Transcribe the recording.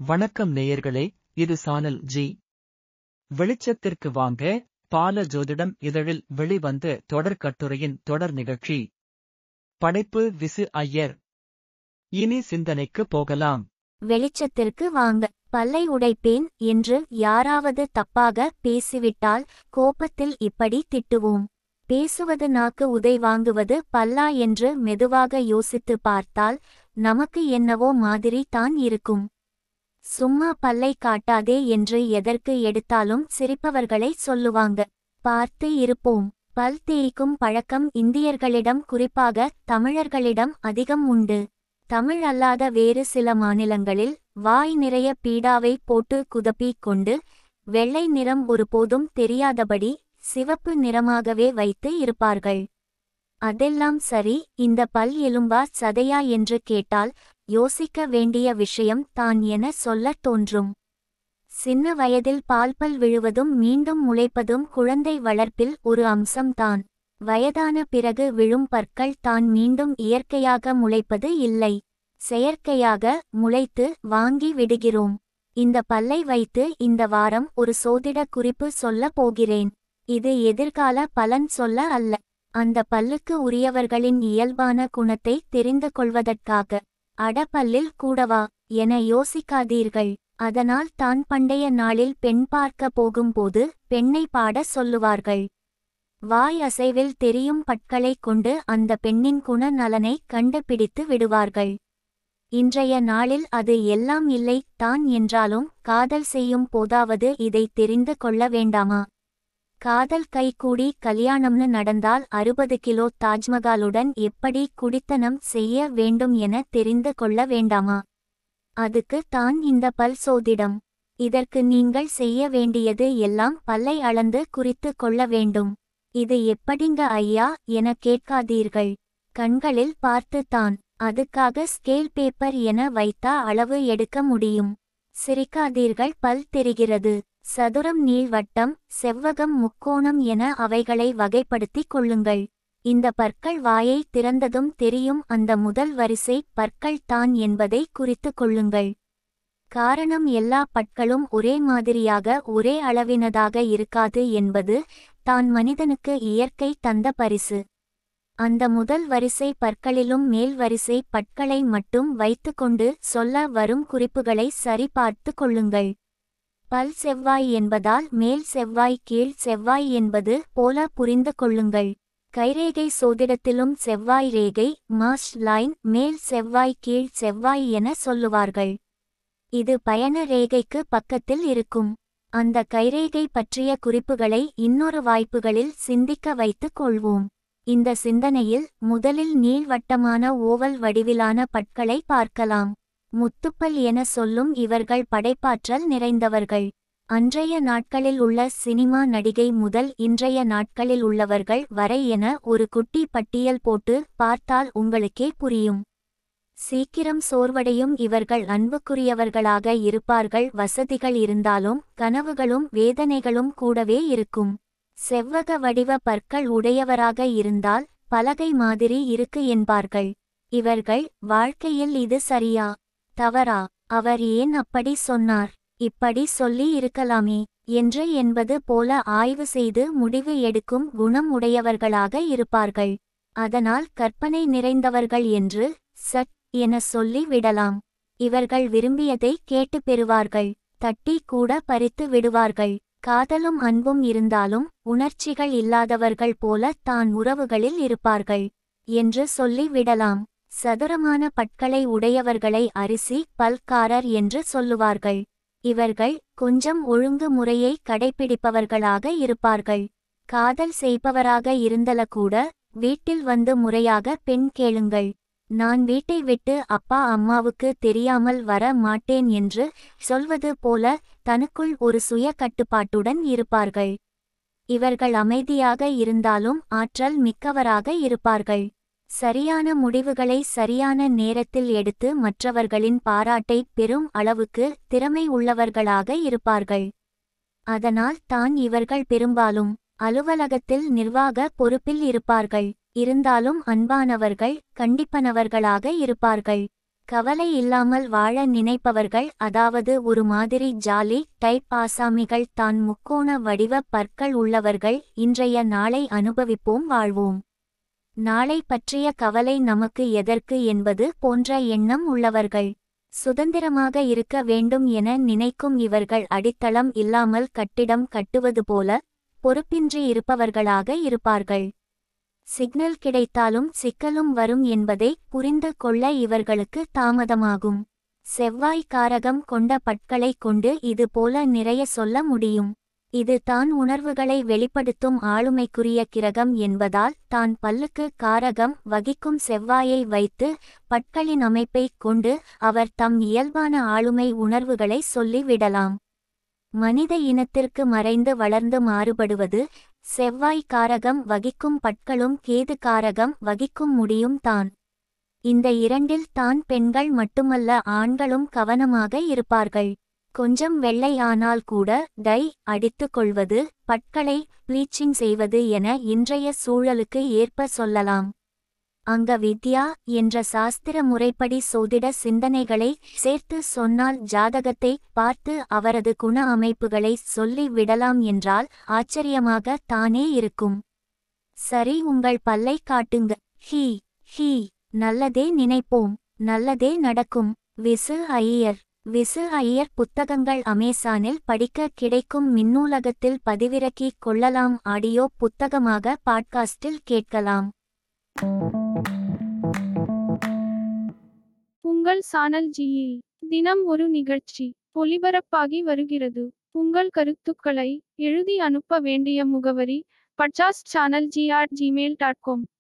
வணக்கம் நேயர்களே இது சானல் ஜி வெளிச்சத்திற்கு வாங்க பால ஜோதிடம் இதழில் வெளிவந்த தொடர் கட்டுரையின் தொடர் நிகழ்ச்சி படைப்பு விசு ஐயர் இனி சிந்தனைக்கு போகலாம் வெளிச்சத்திற்கு வாங்க பல்லை உடைப்பேன் என்று யாராவது தப்பாக பேசிவிட்டால் கோபத்தில் இப்படி திட்டுவோம் பேசுவது நாக்கு உதை வாங்குவது பல்லா என்று மெதுவாக யோசித்து பார்த்தால் நமக்கு என்னவோ மாதிரி தான் இருக்கும் சும்மா பல்லை காட்டாதே என்று எதற்கு எடுத்தாலும் சிரிப்பவர்களை சொல்லுவாங்க பார்த்து இருப்போம் பல் தேய்க்கும் பழக்கம் இந்தியர்களிடம் குறிப்பாக தமிழர்களிடம் அதிகம் உண்டு தமிழ் அல்லாத வேறு சில மாநிலங்களில் வாய் நிறைய பீடாவை போட்டு குதப்பிக் கொண்டு வெள்ளை நிறம் ஒருபோதும் தெரியாதபடி சிவப்பு நிறமாகவே வைத்து இருப்பார்கள் அதெல்லாம் சரி இந்த பல் எலும்பா சதையா என்று கேட்டால் யோசிக்க வேண்டிய விஷயம் தான் என சொல்லத் தோன்றும் சின்ன வயதில் பால்பல் விழுவதும் மீண்டும் முளைப்பதும் குழந்தை வளர்ப்பில் ஒரு அம்சம்தான் வயதான பிறகு விழும் பற்கள் தான் மீண்டும் இயற்கையாக முளைப்பது இல்லை செயற்கையாக முளைத்து வாங்கி விடுகிறோம் இந்த பல்லை வைத்து இந்த வாரம் ஒரு சோதிட குறிப்பு சொல்ல போகிறேன் இது எதிர்கால பலன் சொல்ல அல்ல அந்த பல்லுக்கு உரியவர்களின் இயல்பான குணத்தை தெரிந்து கொள்வதற்காக அடப்பல்லில் கூடவா என யோசிக்காதீர்கள் அதனால் தான் பண்டைய நாளில் பெண் பார்க்க போகும்போது பெண்ணை பாட சொல்லுவார்கள் வாய் அசைவில் தெரியும் பற்களைக் கொண்டு அந்த பெண்ணின் குண நலனை கண்டுபிடித்து விடுவார்கள் இன்றைய நாளில் அது எல்லாம் இல்லை தான் என்றாலும் காதல் செய்யும் போதாவது இதை தெரிந்து கொள்ள வேண்டாமா காதல் கைகூடி கல்யாணம்னு நடந்தால் அறுபது கிலோ தாஜ்மகாலுடன் எப்படி குடித்தனம் செய்ய வேண்டும் என தெரிந்து கொள்ள வேண்டாமா அதுக்கு தான் இந்த பல் சோதிடம் இதற்கு நீங்கள் செய்ய வேண்டியது எல்லாம் பல்லை அளந்து குறித்து கொள்ள வேண்டும் இது எப்படிங்க ஐயா என கேட்காதீர்கள் கண்களில் பார்த்துத்தான் அதுக்காக ஸ்கேல் பேப்பர் என வைத்தா அளவு எடுக்க முடியும் சிரிக்காதீர்கள் பல் தெரிகிறது சதுரம் நீள்வட்டம் செவ்வகம் முக்கோணம் என அவைகளை வகைப்படுத்திக் கொள்ளுங்கள் இந்த பற்கள் வாயை திறந்ததும் தெரியும் அந்த முதல் வரிசை பற்கள் தான் என்பதை குறித்து கொள்ளுங்கள் காரணம் எல்லா பற்களும் ஒரே மாதிரியாக ஒரே அளவினதாக இருக்காது என்பது தான் மனிதனுக்கு இயற்கை தந்த பரிசு அந்த முதல் வரிசை பற்களிலும் மேல் வரிசை பற்களை மட்டும் வைத்துக்கொண்டு சொல்ல வரும் குறிப்புகளை சரிபார்த்து கொள்ளுங்கள் பல் செவ்வாய் என்பதால் மேல் செவ்வாய் கீழ் செவ்வாய் என்பது போல புரிந்து கொள்ளுங்கள் கைரேகை சோதிடத்திலும் செவ்வாய் ரேகை மாஸ் லைன் மேல் செவ்வாய் கீழ் செவ்வாய் என சொல்லுவார்கள் இது பயண ரேகைக்கு பக்கத்தில் இருக்கும் அந்த கைரேகை பற்றிய குறிப்புகளை இன்னொரு வாய்ப்புகளில் சிந்திக்க வைத்துக் கொள்வோம் இந்த சிந்தனையில் முதலில் நீள்வட்டமான ஓவல் வடிவிலான பற்களை பார்க்கலாம் முத்துப்பல் என சொல்லும் இவர்கள் படைப்பாற்றல் நிறைந்தவர்கள் அன்றைய நாட்களில் உள்ள சினிமா நடிகை முதல் இன்றைய நாட்களில் உள்ளவர்கள் வரை என ஒரு குட்டி பட்டியல் போட்டு பார்த்தால் உங்களுக்கே புரியும் சீக்கிரம் சோர்வடையும் இவர்கள் அன்புக்குரியவர்களாக இருப்பார்கள் வசதிகள் இருந்தாலும் கனவுகளும் வேதனைகளும் கூடவே இருக்கும் செவ்வக வடிவ பற்கள் உடையவராக இருந்தால் பலகை மாதிரி இருக்கு என்பார்கள் இவர்கள் வாழ்க்கையில் இது சரியா தவறா அவர் ஏன் அப்படி சொன்னார் இப்படி சொல்லி இருக்கலாமே என்று என்பது போல ஆய்வு செய்து முடிவு எடுக்கும் குணம் உடையவர்களாக இருப்பார்கள் அதனால் கற்பனை நிறைந்தவர்கள் என்று சட் என சொல்லி விடலாம் இவர்கள் விரும்பியதை கேட்டு பெறுவார்கள் தட்டி கூட பறித்து விடுவார்கள் காதலும் அன்பும் இருந்தாலும் உணர்ச்சிகள் இல்லாதவர்கள் போல தான் உறவுகளில் இருப்பார்கள் என்று சொல்லி விடலாம் சதுரமான பட்களை உடையவர்களை அரிசி பல்காரர் என்று சொல்லுவார்கள் இவர்கள் கொஞ்சம் ஒழுங்கு முறையை கடைபிடிப்பவர்களாக இருப்பார்கள் காதல் செய்பவராக இருந்தல கூட வீட்டில் வந்து முறையாக பெண் கேளுங்கள் நான் வீட்டை விட்டு அப்பா அம்மாவுக்கு தெரியாமல் வர மாட்டேன் என்று சொல்வது போல தனக்குள் ஒரு சுய கட்டுப்பாட்டுடன் இருப்பார்கள் இவர்கள் அமைதியாக இருந்தாலும் ஆற்றல் மிக்கவராக இருப்பார்கள் சரியான முடிவுகளை சரியான நேரத்தில் எடுத்து மற்றவர்களின் பாராட்டை பெரும் அளவுக்கு திறமை உள்ளவர்களாக இருப்பார்கள் அதனால் தான் இவர்கள் பெரும்பாலும் அலுவலகத்தில் நிர்வாக பொறுப்பில் இருப்பார்கள் இருந்தாலும் அன்பானவர்கள் கண்டிப்பனவர்களாக இருப்பார்கள் கவலை இல்லாமல் வாழ நினைப்பவர்கள் அதாவது ஒரு மாதிரி ஜாலி டைப் ஆசாமிகள் தான் முக்கோண வடிவ பற்கள் உள்ளவர்கள் இன்றைய நாளை அனுபவிப்போம் வாழ்வோம் நாளை பற்றிய கவலை நமக்கு எதற்கு என்பது போன்ற எண்ணம் உள்ளவர்கள் சுதந்திரமாக இருக்க வேண்டும் என நினைக்கும் இவர்கள் அடித்தளம் இல்லாமல் கட்டிடம் கட்டுவது போல பொறுப்பின்றி இருப்பவர்களாக இருப்பார்கள் சிக்னல் கிடைத்தாலும் சிக்கலும் வரும் என்பதை புரிந்து கொள்ள இவர்களுக்கு தாமதமாகும் செவ்வாய் காரகம் கொண்ட பட்களை கொண்டு இது போல நிறைய சொல்ல முடியும் இது தான் உணர்வுகளை வெளிப்படுத்தும் ஆளுமைக்குரிய கிரகம் என்பதால் தான் பல்லுக்கு காரகம் வகிக்கும் செவ்வாயை வைத்து பட்களின் அமைப்பைக் கொண்டு அவர் தம் இயல்பான ஆளுமை உணர்வுகளை சொல்லி விடலாம் மனித இனத்திற்கு மறைந்து வளர்ந்து மாறுபடுவது செவ்வாய் காரகம் வகிக்கும் பட்களும் கேது காரகம் வகிக்கும் முடியும் தான் இந்த இரண்டில் தான் பெண்கள் மட்டுமல்ல ஆண்களும் கவனமாக இருப்பார்கள் கொஞ்சம் வெள்ளை ஆனால் கூட டை அடித்துக் கொள்வது பட்களை ப்ளீச்சிங் செய்வது என இன்றைய சூழலுக்கு ஏற்ப சொல்லலாம் அங்க வித்யா என்ற சாஸ்திர முறைப்படி சோதிட சிந்தனைகளை சேர்த்து சொன்னால் ஜாதகத்தை பார்த்து அவரது குண அமைப்புகளை சொல்லி விடலாம் என்றால் ஆச்சரியமாக தானே இருக்கும் சரி உங்கள் பல்லை காட்டுங்க ஹீ ஹீ நல்லதே நினைப்போம் நல்லதே நடக்கும் விசு ஐயர் விசு ஐயர் புத்தகங்கள் அமேசானில் படிக்க கிடைக்கும் மின்னூலகத்தில் பதிவிறக்கிக் கொள்ளலாம் ஆடியோ புத்தகமாக பாட்காஸ்டில் கேட்கலாம் உங்கள் சானல் ஜியில் தினம் ஒரு நிகழ்ச்சி ஒலிபரப்பாகி வருகிறது உங்கள் கருத்துக்களை எழுதி அனுப்ப வேண்டிய முகவரி பட்சாஸ்ட் channel G at Gmail dot com